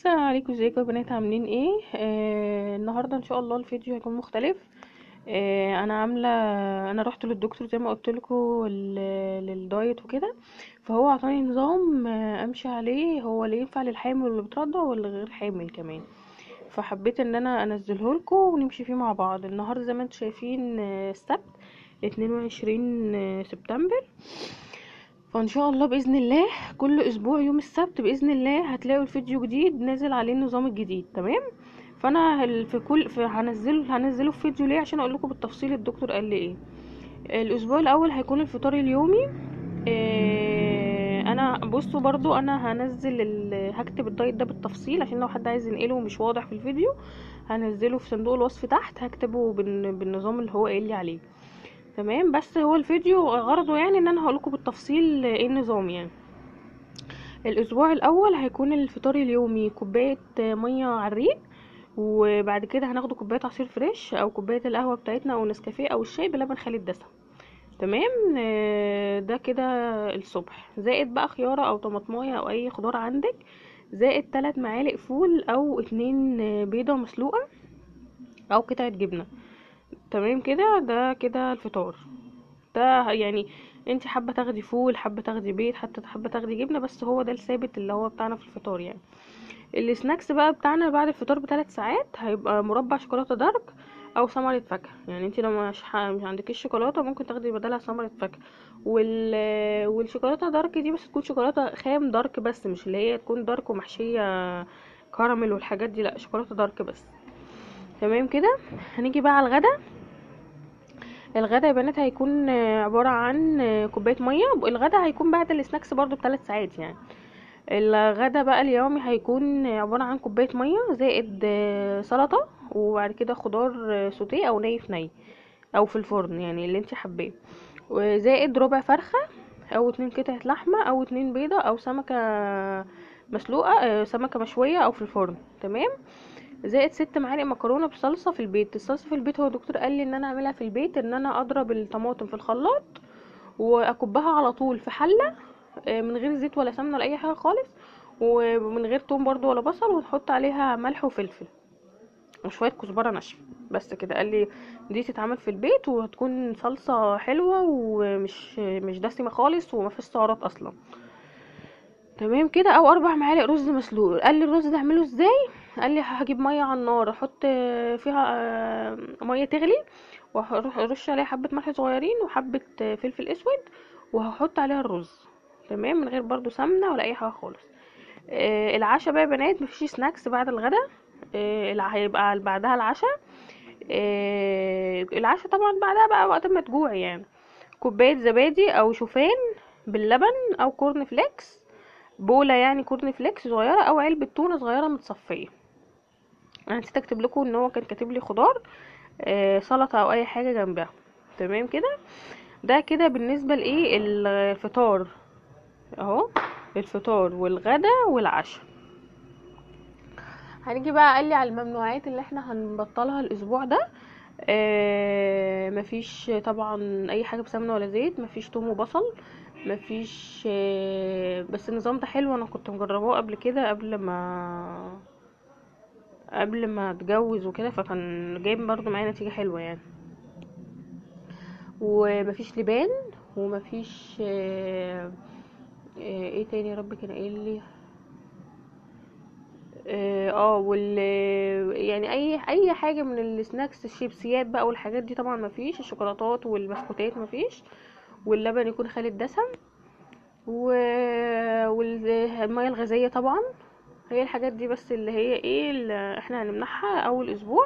السلام عليكم ازيكم يا بنات عاملين ايه آه النهارده ان شاء الله الفيديو هيكون مختلف آه انا عامله انا رحت للدكتور زي ما قلت لكم للدايت وكده فهو عطاني نظام آه امشي عليه هو اللي ينفع للحامل واللي بترضع واللي غير حامل كمان فحبيت ان انا انزله لكم ونمشي فيه مع بعض النهارده زي ما انتم شايفين آه، السبت 22 آه، سبتمبر فان شاء الله باذن الله كل اسبوع يوم السبت باذن الله هتلاقوا الفيديو جديد نازل عليه النظام الجديد تمام فانا هل- في كل في هنزله هنزله في فيديو ليه عشان اقول لكم بالتفصيل الدكتور قال لي ايه الاسبوع الاول هيكون الفطار اليومي إيه انا بصوا برضو انا هنزل ال... هكتب الدايت ده بالتفصيل عشان لو حد عايز ينقله ومش واضح في الفيديو هنزله في صندوق الوصف تحت هكتبه بال... بالنظام اللي هو قايل لي عليه تمام بس هو الفيديو غرضه يعني ان انا هقولكم بالتفصيل ايه النظام يعني الاسبوع الاول هيكون الفطار اليومي كوبايه ميه على الريق وبعد كده هناخد كوبايه عصير فريش او كوبايه القهوه بتاعتنا او نسكافيه او الشاي بلبن خالي الدسم تمام آه، ده كده الصبح زائد بقى خياره او طماطمايه او اي خضار عندك زائد 3 معالق فول او اتنين آه، بيضه مسلوقه او قطعه جبنه تمام كده ده كده الفطار ده يعني انت حابه تاخدي فول حابه تاخدي بيض حتى حابه تاخدي جبنه بس هو ده الثابت اللي هو بتاعنا في الفطار يعني السناكس بقى بتاعنا بعد الفطار بثلاث ساعات هيبقى مربع شوكولاته دارك او ثمره فاكهه يعني انت لو مش, ح... مش عندكيش شوكولاته ممكن تاخدي بدلها ثمره فاكهه وال... والشوكولاته دارك دي بس تكون شوكولاته خام دارك بس مش اللي هي تكون دارك ومحشيه كراميل والحاجات دي لا شوكولاته دارك بس تمام كده هنيجي بقى على الغدا الغدا يا بنات هيكون آه، عبارة عن آه، كوباية مية الغدا هيكون بعد السناكس برضو بثلاث ساعات يعني الغدا بقى اليومي هيكون عبارة عن كوباية مية زائد آه، سلطة وبعد كده خضار آه، سوتيه او ني في ني او في الفرن يعني اللي انت حباه وزائد ربع فرخة او اتنين قطعة لحمة او اتنين بيضة او سمكة مسلوقة آه، سمكة مشوية او في الفرن تمام زائد ست معالق مكرونه بصلصه في البيت الصلصه في البيت هو الدكتور قال لي ان انا اعملها في البيت ان انا اضرب الطماطم في الخلاط واكبها على طول في حله آه، من غير زيت ولا سمنه ولا اي حاجه خالص ومن غير توم برضو ولا بصل ونحط عليها ملح وفلفل وشويه كزبره ناشفه بس كده قال لي دي تتعمل في البيت وهتكون صلصه حلوه ومش مش دسمه خالص وما فيش سعرات اصلا تمام كده او اربع معالق رز مسلوق قال لي الرز ده اعمله ازاي قال لي هجيب ميه على النار احط فيها آه، ميه تغلي واروح ارش عليها حبه ملح صغيرين وحبه آه، فلفل اسود وهحط عليها الرز تمام من غير برضو سمنه ولا اي حاجه خالص آه، العشاء بقى يا بنات مفيش سناكس بعد الغدا آه، الع- هيبقى بعدها العشاء آه، العشاء طبعا بعدها بقى وقت ما تجوعي يعني كوبايه زبادي او شوفان باللبن او كورن فليكس بولة يعني كورن فليكس صغيرة او علبة تونة صغيرة متصفية انا نسيت اكتب لكم ان هو كان كاتب لي خضار آه سلطة او اي حاجة جنبها تمام كده ده كده بالنسبة لايه الفطار اهو الفطار والغدا والعشاء هنيجي بقى قال لي على الممنوعات اللي احنا هنبطلها الاسبوع ده آه مفيش طبعا اي حاجه بسمنه ولا زيت مفيش توم وبصل مفيش آه بس النظام ده حلو انا كنت مجرباه قبل كده قبل ما قبل ما اتجوز وكده فكان جايب برضو معايا نتيجه حلوه يعني ومفيش لبان ومفيش آه آه ايه تاني يا رب كان قايل لي اه آه، وال يعني اي اي حاجه من السناكس الشيبسيات بقى والحاجات دي طبعا مفيش الشوكولاتات والبسكوتات مفيش واللبن يكون خالي الدسم و... والميه الغازيه طبعا هي الحاجات دي بس اللي هي ايه اللي احنا هنمنعها اول اسبوع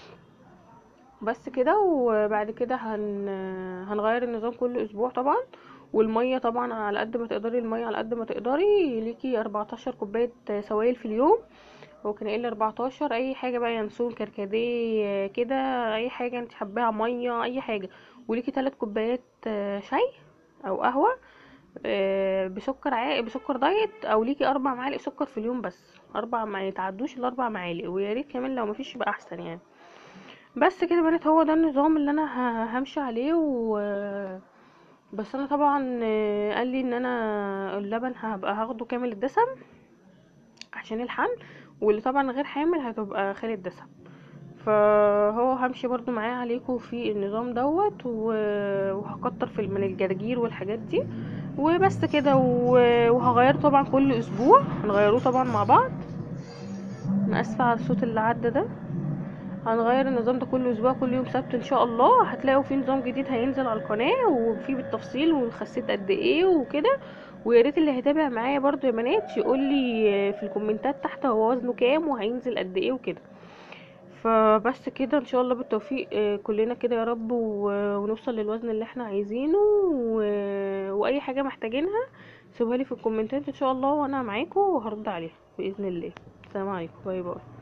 بس كده وبعد كده هن... هنغير النظام كل اسبوع طبعا والميه طبعا على قد ما تقدري الميه على قد ما تقدري ليكي 14 كوبايه سوائل في اليوم هو كان قايل 14 اي حاجه بقى ينسون كركديه كده اي حاجه انت حباها ميه اي حاجه وليكي 3 كوبايات آه، شاي او قهوه آه، بسكر عا... بسكر دايت او ليكي اربع معالق سكر في اليوم بس اربع ما يتعدوش الاربع معالق ويا ريت كمان لو مفيش يبقى احسن يعني بس كده بنات هو ده النظام اللي انا ه- همشي عليه و بس انا طبعا آه، قال لي ان انا اللبن هبقى هاخده كامل الدسم عشان الحمل واللي طبعا غير حامل هتبقى خالي دسم فهو همشي برضو معاه عليكم في النظام دوت و- وهكتر في من الجرجير والحاجات دي وبس كده و- وهغيره طبعا كل اسبوع هنغيروه طبعا مع بعض انا اسفه على الصوت اللي عدى ده هنغير النظام ده كل اسبوع كل يوم سبت ان شاء الله هتلاقوا في نظام جديد هينزل على القناه وفيه بالتفصيل وخسيت قد ايه وكده ويا ريت اللي هيتابع معايا برضو يا بنات يقول لي في الكومنتات تحت هو وزنه كام وهينزل قد ايه وكده فبس كده ان شاء الله بالتوفيق آه، كلنا كده يا رب و- ونوصل للوزن اللي احنا عايزينه و- واي حاجه محتاجينها سيبوها لي في الكومنتات ان شاء الله وانا معاكم وهرد عليها باذن الله السلام عليكم باي باي